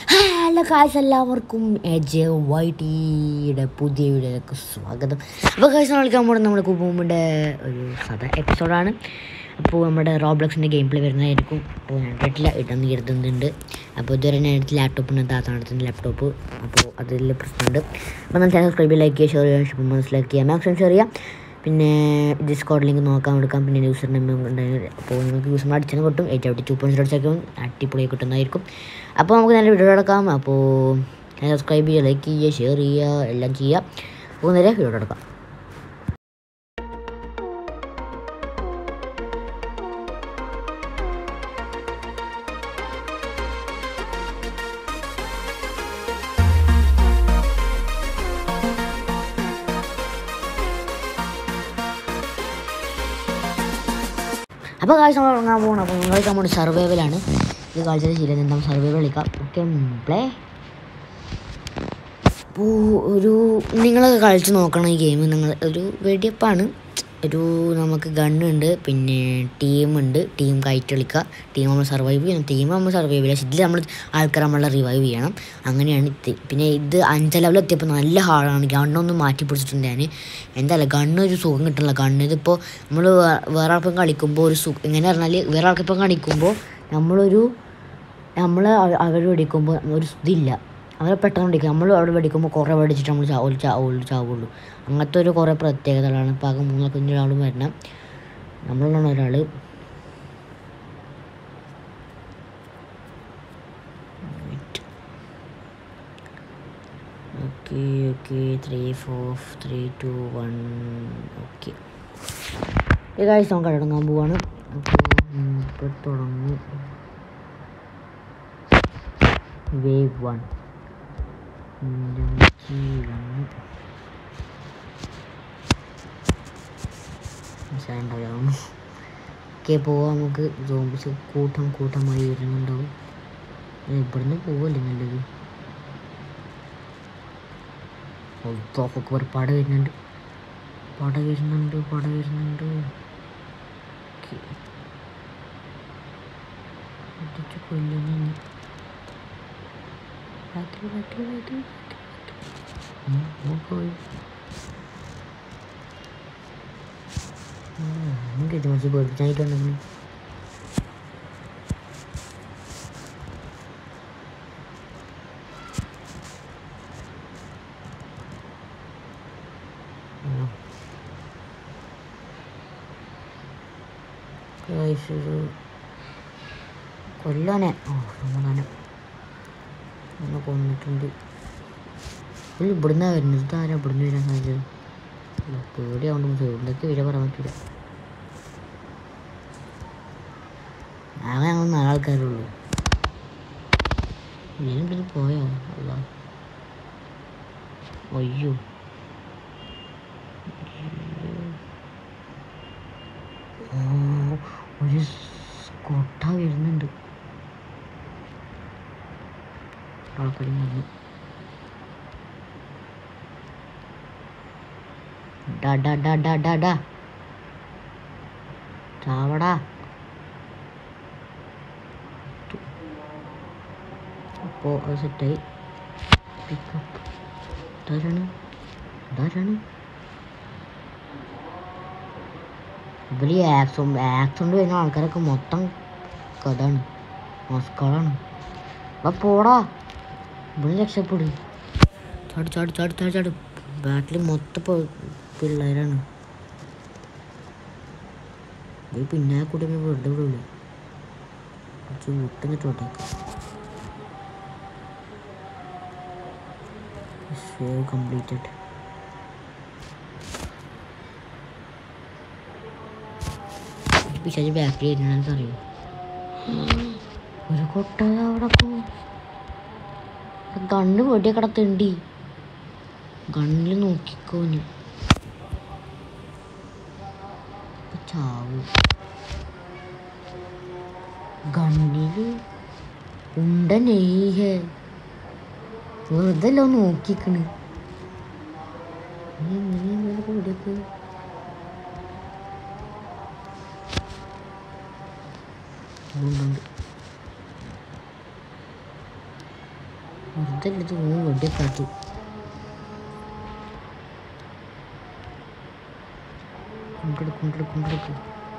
Hello കാശ് എല്ലാവർക്കും AJ Y ടിയുടെ പുതിയ വീഡിയോയിലേക്ക് സ്വാഗതം അപ്പോൾ കാശ് കളിക്കാൻ പോകുന്നത് നമ്മുടെ കുബൂമിൻ്റെ ഒരു സാധാ എപ്പിസോഡാണ് അപ്പോൾ നമ്മുടെ റോബ്ലക്സിൻ്റെ ഗെയിം പ്ലേ വരുന്നതായിരിക്കും അപ്പോൾ ഞാൻ കേട്ടില്ല ഇട്ടെന്ന് കരുതുന്നുണ്ട് അപ്പോൾ ഇതുവരെ ഞാൻ എടുത്ത് ലാപ്ടോപ്പിന് താത്താണത്തിൻ്റെ ലാപ്ടോപ്പ് അപ്പോൾ അതിൽ പ്രശ്നമുണ്ട് അപ്പോൾ നമ്മൾ ചാനൽ സബ്സ്ക്രൈബ് ലൈക്ക് ചെയ്യുക ഷെയർ ചെയ്യുക ഇഷ്ടം മനസ്സിലാക്കി ചെയ്യുക മാക്സിമം ഷെയർ ചെയ്യുക പിന്നെ ഡിസ്കോഡ് ലിങ്ക് നോക്കാൻ എടുക്കാം പിന്നെ യൂസർ നെയിം അപ്പോൾ നിങ്ങൾക്ക് യൂസർ അടിച്ചാൽ കിട്ടും eight out two point zero second അടിപൊളി കിട്ടുന്നതായിരിക്കും അപ്പോൾ നമുക്ക് നല്ല വീഡിയോ എടുക്കാം അപ്പോൾ സബ്സ്ക്രൈബ് ചെയ്യുക ലൈക്ക് ചെയ്യുക ഷെയർ ചെയ്യുക എല്ലാം ചെയ്യുക അപ്പോൾ നേരെ വീഡിയോ എടുക്കാം അപ്പോൾ കാഴ്ച നമ്മൾ ഇറങ്ങാൻ പോകണം അപ്പോൾ നിങ്ങൾ കളിക്കാൻ പോകുന്നത് സർവൈവലാണ് ഇത് കളിച്ചത് ശരിയാണ് എന്താ സർവൈവൽ കളിക്കാം ഓക്കെ പ്ലേ അപ്പോൾ ഒരു നിങ്ങളൊക്കെ കളിച്ച് നോക്കണം ഈ ഗെയിം നിങ്ങൾ ഒരു വെടിയപ്പാണ് ഒരു നമുക്ക് ഗണ്ണുണ്ട് പിന്നെ ടീമുണ്ട് ടീം കയറ്റ് കളിക്കുക ടീം നമ്മൾ സർവൈവ് ചെയ്യണം ടീം നമ്മൾ സർവൈവ് ചെയ്യില്ല ഇതിൽ നമ്മൾ ആൾക്കാർ നമ്മളെ റിവൈവ് ചെയ്യണം അങ്ങനെയാണ് ഇത് പിന്നെ ഇത് അഞ്ച് ലെവൽ എത്തിയപ്പോൾ നല്ല ഹാർഡാണ് ഗണ്ണൊന്നും മാറ്റി പിടിച്ചിട്ടുണ്ട് ഞാൻ എന്തായാലും ഗണ്ണ് ഒരു സുഖം കിട്ടണില്ല ഗണ്ണ് ഇതിപ്പോൾ നമ്മൾ വേറെ ആൾക്കും കളിക്കുമ്പോൾ ഒരു സുഖം എങ്ങനെ പറഞ്ഞാൽ വേറെ ആൾക്കിപ്പം കളിക്കുമ്പോൾ നമ്മളൊരു നമ്മൾ അവർ വെടിക്കുമ്പോൾ ഒരു ഇതില്ല അവരെ പെട്ടെന്ന് വെടിക്കും നമ്മൾ അവിടെ വെടിക്കുമ്പോൾ കുറേ വെടിച്ചിട്ട് നമ്മൾ ചാവും ചാവുള്ളൂ ചാവുള്ളൂ അങ്ങനത്തെ ഒരു കുറേ പ്രത്യേകതകളാണ് ഇപ്പോൾ ആകെ മൂന്നൊക്കെ ഒരാളും വരണം നമ്മളിലാണ് ഒരാൾ okay okay three four three two one okay ഈ കാഴ്ച നമുക്ക് തുടങ്ങാൻ പോവാണ് അപ്പോൾ ഇപ്പോൾ തുടങ്ങും വേവ് വൺ ഉണ്ടാവും ഓക്കെ പോവാം നമുക്ക് സോംബിസ് കൂട്ടം കൂട്ടമായി വരുന്നുണ്ടാവും ഇവിടുന്ന് പോവല്ലേ നല്ലത് തോക്കൊക്കെ ഒരു പട വരുന്നുണ്ട് പട വരുന്നുണ്ട് പട വരുന്നുണ്ട് ഓക്കെ അടിച്ചു കൊല്ലുന്നു ബാക്കിൽ ബാക്കിൽ ബാക്കിൽ പോയി നമുക്ക് ഇത് മറിച്ച് പേടിച്ചായിട്ടുണ്ടെങ്കിൽ ഒരു കൊല്ലാനെ ഓ സമാധാനം ഒന്ന് കൊന്നിട്ടുണ്ട് പുള്ളി ഇവിടുന്ന വരുന്നത് ഇതാരാ ഇവിടുന്ന് വരാൻ സാധ്യത പേടിയാവുണ്ട് എന്തൊക്കെ വരെ പറയാൻ പറ്റില്ല ആകെ ഞങ്ങൾ നാല് ആൾക്കാരുള്ളൂ ഞാനിവിടുന്ന് പോയോ അല്ല അയ്യോ ഓ ഒരു കൊട്ട വരുന്നുണ്ട് ആൾക്കാരും വന്നു ഡാ ഡാ ഡാ ഡാ ഡാ ഡാ ചാവടാ അപ്പോൾ അത് സെറ്റായി പിക്കപ്പ് ഇതാരാണ് ഇതാരാണ് ഇവര് ആക്സും ആക്സുണ്ട് വരുന്ന ആൾക്കാരൊക്കെ മൊത്തം കഥാണ് മസ്കളാണ് അപ്പൊ പോടാ ഇവിടെ രക്ഷപ്പെടും ചാട് ചാട് ചാട് ചാട് ചാട് ബാറ്റിൽ മൊത്തം പിള്ളേരാണ് ഇത് പിന്നെ കൂടി വെറുതെ വിടൂല കുറച്ച് വിട്ടെന്നിട്ട് വിട്ടേക്കാം സേവ് കംപ്ലീറ്റഡ് പിശാച്ച് ബാക്കിൽ ഇരുന്നാലും അറിയോ ഒരു കൊട്ട അവിടെ കണ്ണ് വെടിയ കിടത്തുണ്ടി കണ്ണിൽ നോക്കിക്കോന് ചാവും കണ്ണില് ഉണ്ട നെയ്യേ വെറുതെ അല്ലോ നോക്കിക്കണ് നീ എങ്ങനെയാ കൂടിയൊക്കെ ഉണ്ട് വെറുതെ ഇത് ഓൻ വെടിക്കാത്തു കൊണ്ടെടുക്ക് കൊണ്ടെടുക്ക് കൊണ്ടെടുക്ക്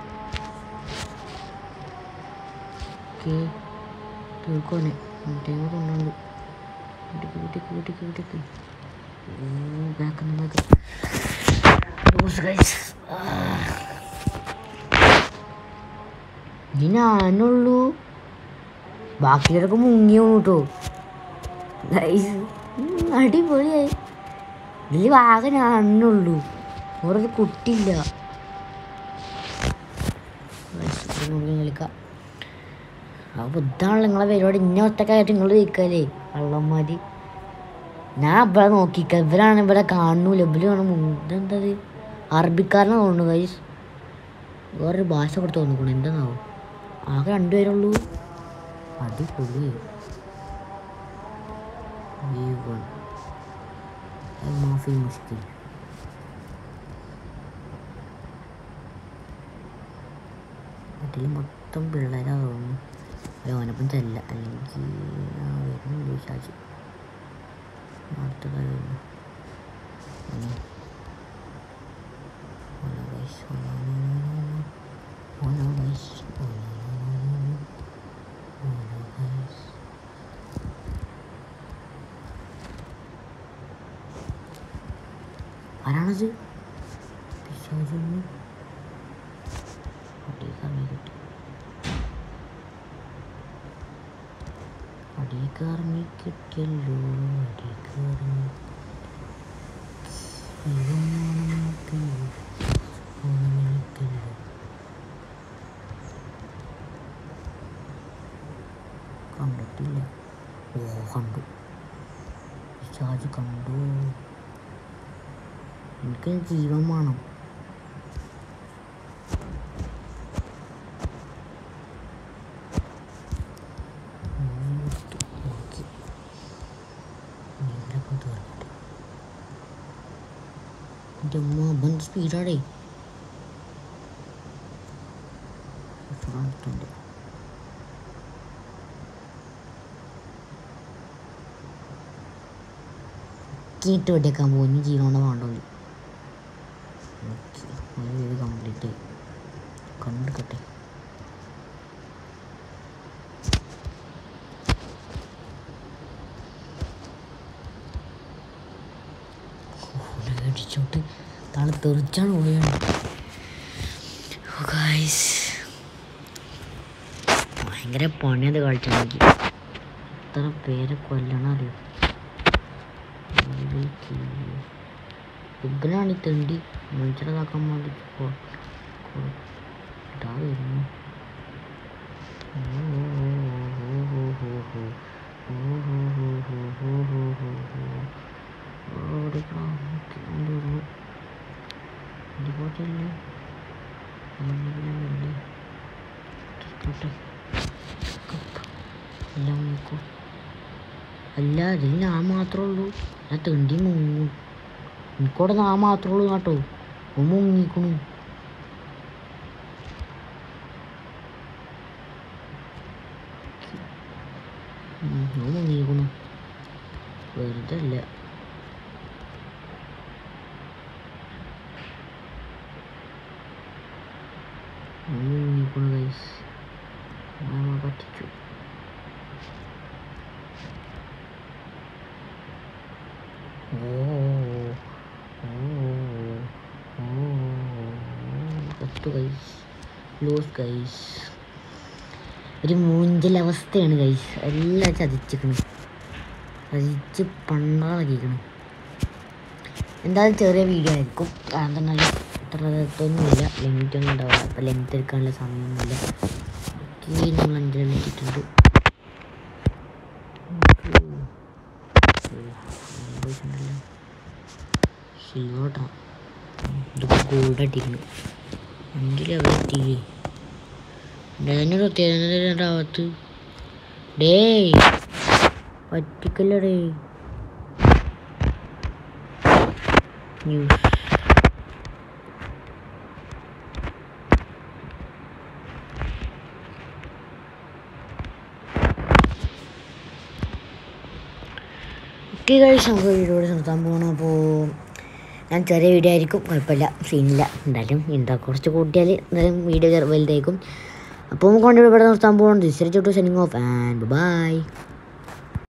ഓക്കെ തീർക്കോനെ ടൈം കൊണ്ടുണ്ട് വീട്ടിക്ക് വീട്ടിക്ക് വീട്ടിക്ക് വീട്ടിക്ക് ഓ ബാക്ക് ബാക്ക് ലൂസ് ഗൈസ് ഇനി ഞാനുള്ളൂ ബാക്കിയുള്ളവരൊക്കെ മുങ്ങിയോ കേട്ടോ ഗൈസ് അടിപൊളിയായി ഇതിൽ ആകെ ഞാനുള്ളൂ വേറൊരു കുട്ടിയില്ല Guys, ഇത് നമുക്ക് കളിക്കാം അപ്പോൾ ഇതാണല്ലോ നിങ്ങളെ പരിപാടി ഇന്ന ഒറ്റക്കായിട്ട് നിങ്ങൾ ജയിക്കാല്ലേ കള്ളന്മാര് ഞാൻ ഇവിടെ നോക്കിക്ക ഇവരാണ് ഇവിടെ കാണൂല ഇവരാണ് ഇതെന്തത് അറബിക്കാരനാണ് തോന്നുന്നു ഗൈസ് വേറൊരു ഭാഷ കൊടുത്ത് തോന്നിക്കണം എന്താണാവോ ആകെ രണ്ടുപേരുള്ളൂ അടിപൊളി ജീവൻ മാഫി മുഷ്കിൽ അതിൽ മൊത്തം പിള്ളേരാ തോന്നുന്നു അല്ല ഓനപ്പം ചെല്ല അല്ലെങ്കിൽ ആ വരുന്നു ഷാജി അടുത്തതായി വരുന്നു ഓനെ. ഓനെ guys, ഓനെ, ഓനെ, ഓനെ, ഓനെ, ഓനെ guys, ഓനെ, ഓനെ, ഓനെ, ഓനെ, ഓനെ guys. ആരാണത് പിശാചൊന്ന് അടിയേക്കാറങ്ങി കിട്ടി അടിയേക്കാറങ്ങി കിട്ടിയല്ലോ അടിയേക്കാറങ്ങി കണ്ടിട്ടില്ല ഓ കണ്ടു പിശാച് കണ്ടു എനിക്ക് ജീവൻ വേണം ഉം, എടുത്തു. ഓക്കേ. ഇനി ഇതിലൊക്കെ തീർക്കട്ടെ. എൻ്റെ അമ്മ അവൻ സ്പീഡാടേ അടുത്തുണ്ട് കീട്ട് വെട്ടിയേക്കാൻ പോകുന്നു ജീവനോടെ വേണ്ടോളി ഓക്കെ ഒരു വീട് കംപ്ലീറ്റ് കണ്ടെടുക്കട്ടെ അടിച്ചോട്ട് താളെ തെറിച്ചാണ് പോയാണ് ഗൈസ് ഭയങ്കര പണിയത് കളിച്ചാണെങ്കിൽ എത്ര പേരെ കൊല്ലണം അറിയോ ഉഗ്രനാണ് ഈ തെണ്ടി മനുഷ്യരതാക്കാൻ വേണ്ടി കൊ- കൊ- ഇതാ വരുന്നു ഓ, ഓ, ഓ, ഓ, ഓ, ഓ, ഓ, ഓ, ഓ, ഓ, ഓ, ഓ, ഓ, ഓ. ഓ, ഓടിക്കടാ. ഓക്കേ, വണ്ടി വരുന്നു. വണ്ടി പോട്ടല്ലേ വണ്ടി പിന്നെ വണ്ടി. പോട്ടെ. കപ്പ്. എല്ലാം നോക്കൂ അല്ല ഇതിൽ ഞാൻ മാത്രമേ ഉള്ളൂ ഞാൻ തെണ്ടി മുങ്ങും എനിക്കവിടെ ഞാൻ മാത്രമേ ഉള്ളൂ കേട്ടോ ഓൻ മുങ്ങിക്കണു ഉം, ഓൻ മുങ്ങിക്കണു വെറുതെ അല്ല ഓൻ മുങ്ങിക്കണു ഗൈസ് ഞാൻ പറ്റിച്ചു പത്ത് ഗൈസ് ലൂസ് ഗൈസ് ഒരു മൂഞ്ചൽ അവസ്ഥയാണ് ഗൈസ് എല്ലാം ചതിച്ചിക്കണ് ചതിച്ച് പണ്ടാളാക്കിക്കണ് എന്തായാലും ചെറിയ വീഡിയോ ആയിരിക്കും കാരണം തന്നെ ഇത്ര ഇതൊന്നുമില്ല ലെങ്ത് ഒന്നും ഉണ്ടാവില്ല അപ്പം ലെങ്ത് എടുക്കാനുള്ള സമയമൊന്നുമില്ല ഓക്കെ നമ്മൾ അഞ്ചെണ്ണം ഇട്ടിട്ടുണ്ട് സിൽവോട്ടാ ഇതിപ്പോൾ ഗോൾഡ് അടിക്കണം അഞ്ച് ലെവൽ എത്തിയില്ലേ തന്നെ പ്രത്യേകത ആവത്ത് ഡേ പറ്റിക്കല്ലടേ ന്യൂസ് ഓക്കെ കഴിച്ച് നമുക്ക് വീഡിയോ ഇവിടെ നിർത്താൻ പോകണം അപ്പോൾ ഞാൻ ചെറിയ വീഡിയോ ആയിരിക്കും കുഴപ്പമില്ല സീനില്ല എന്തായാലും എന്താ കുറച്ച് കൂട്ടിയാൽ എന്തായാലും വീഡിയോ വലുതായിരിക്കും അപ്പോൾ നമുക്ക് കൊണ്ട് ഇവിടെ നിർത്താൻ പോകണം this to signing off and by